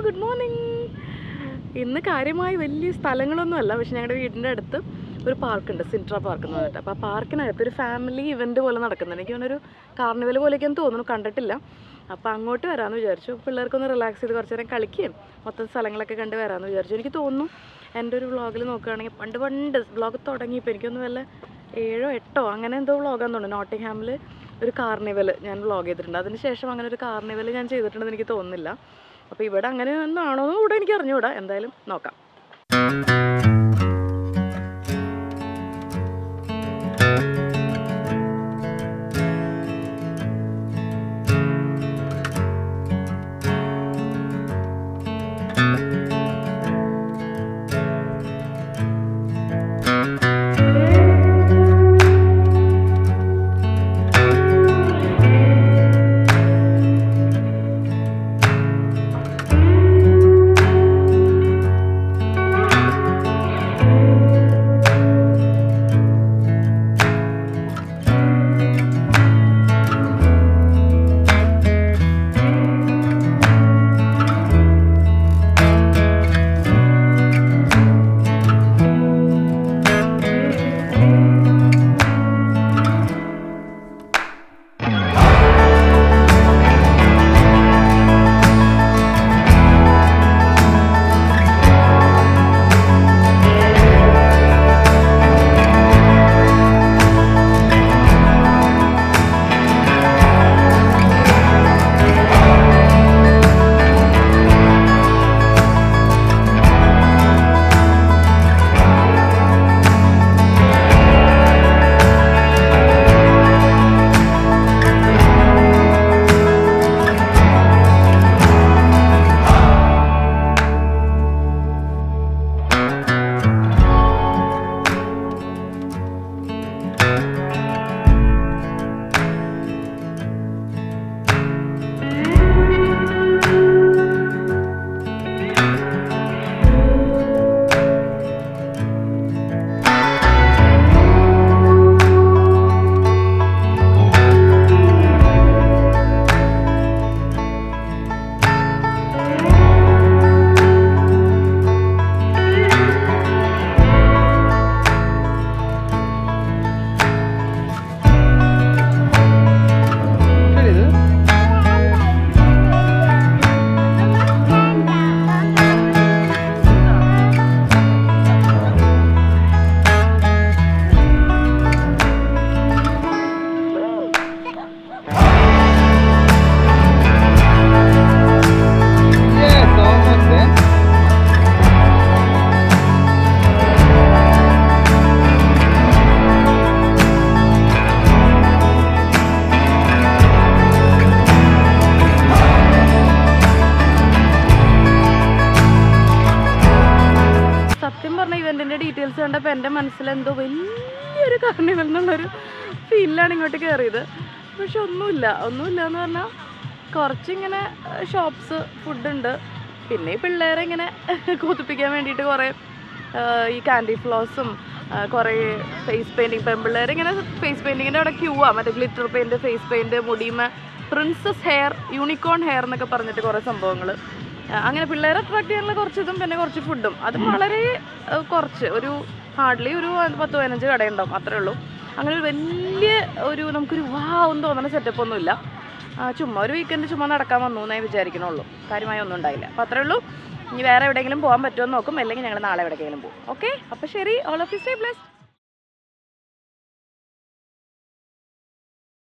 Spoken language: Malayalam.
ഗുഡ് മോർണിംഗ് ഇന്ന് കാര്യമായി വലിയ സ്ഥലങ്ങളൊന്നും അല്ല പക്ഷെ ഞങ്ങളുടെ വീടിൻ്റെ അടുത്ത് ഒരു പാർക്കുണ്ട് സിൻട്ര പാർക്ക് എന്ന് പറഞ്ഞിട്ട് അപ്പോൾ ആ പാർക്കിനകത്ത് ഒരു ഫാമിലി ഇവൻറ്റ് പോലെ നടക്കുന്നുണ്ട് എനിക്ക് തോന്നുന്നു ഒരു കാർണിവൽ പോലെയൊക്കെയെന്ന് തോന്നുന്നു കണ്ടിട്ടില്ല അപ്പോൾ അങ്ങോട്ട് വരാമെന്ന് വിചാരിച്ചു പിള്ളേർക്കൊന്ന് റിലാക്സ് ചെയ്ത് കുറച്ച് നേരം കളിക്കുകയും മൊത്തം സ്ഥലങ്ങളൊക്കെ കണ്ട് വരാമെന്ന് വിചാരിച്ചു എനിക്ക് തോന്നുന്നു എൻ്റെ ഒരു വ്ളോഗിൽ നോക്കുകയാണെങ്കിൽ പണ്ട് പണ്ട് വ്ളോഗ് തുടങ്ങിയപ്പോൾ എനിക്കൊന്ന് വല്ല ഏഴോ എട്ടോ അങ്ങനെ എന്തോ വ്ളോഗാന്ന് തോന്നുന്നു നോട്ടിംഗ്ഹാമിൽ ഒരു കാർണിവൽ ഞാൻ വ്ളോഗ് ചെയ്തിട്ടുണ്ട് അതിന് ശേഷം അങ്ങനെ ഒരു കാർണിവൽ ഞാൻ ചെയ്തിട്ടുണ്ടെന്ന് എനിക്ക് തോന്നുന്നില്ല അപ്പോൾ ഇവിടെ അങ്ങനെ ഒന്നാണോ എന്ന് കൂടെ എനിക്ക് അറിഞ്ഞുകൂടാ എന്തായാലും നോക്കാം Yes, almost there. സത്യം പറഞ്ഞ ഇവന്റിന്റെ ഡീറ്റെയിൽസ് കണ്ടപ്പോൾ എൻ്റെ മനസ്സിൽ എന്തോ വലിയൊരു കാർണിവൽ എന്നുള്ളൊരു ഫീലാണ് ഇങ്ങോട്ട് കയറിയത് പക്ഷെ ഒന്നുമില്ല ഒന്നുമില്ല എന്ന് പറഞ്ഞാൽ കുറച്ചിങ്ങനെ ഷോപ്സ് ഫുഡുണ്ട് പിന്നെ ഈ പിള്ളേരെ ഇങ്ങനെ കൊതിപ്പിക്കാൻ വേണ്ടിയിട്ട് കുറേ ആ, ഈ കാൻഡി ഫ്ലോസും കുറേ ഫേസ് പെയിൻറ്റിങ് പെൺപിള്ളേർ ഇങ്ങനെ ഫേസ് പെയിൻറ്റിങ്ങിൻ്റെ അവിടെ ക്യൂ ആ മറ്റേ ഗ്ലിറ്റർ പെയിൻറ്റ് ഫേസ് പെയിൻറ്റ് മുടിയുമ പ്രിൻസസ് ഹെയർ യൂണിക്കോൺ ഹെയർ എന്നൊക്കെ പറഞ്ഞിട്ട് കുറേ സംഭവങ്ങൾ അങ്ങനെ പിള്ളേരെ അട്രാക്ട് ചെയ്യാനുള്ള കുറച്ച് ഇതും പിന്നെ കുറച്ച് ഫുഡും അത് വളരെ ആ, കുറച്ച് ഒരു ഹാർഡ്ലി ഒരു പത്ത് പതിനഞ്ച് കടയുണ്ടാവും അത്രേ ഉള്ളൂ അങ്ങനെ ഒരു വലിയ ഒരു നമുക്കൊരു വാവും തോന്നുന്ന സെറ്റപ്പ് ഒന്നുമില്ല ആ, ചുമ്മാ ഒരു വീക്കെൻഡ് ചുമ്മാ നടക്കാൻ വന്നു എന്നേ വിചാരിക്കണുള്ളൂ കാര്യമായി ഒന്നും ഉണ്ടായില്ല അപ്പോൾ അത്രേ ഉള്ളൂ ഇനി വേറെ എവിടെയെങ്കിലും പോകാൻ പറ്റുമോ എന്ന് നോക്കും അല്ലെങ്കിൽ ഞങ്ങൾ നാളെ എവിടെയെങ്കിലും പോകും ഓക്കെ അപ്പോൾ ശരി all of you stay blessed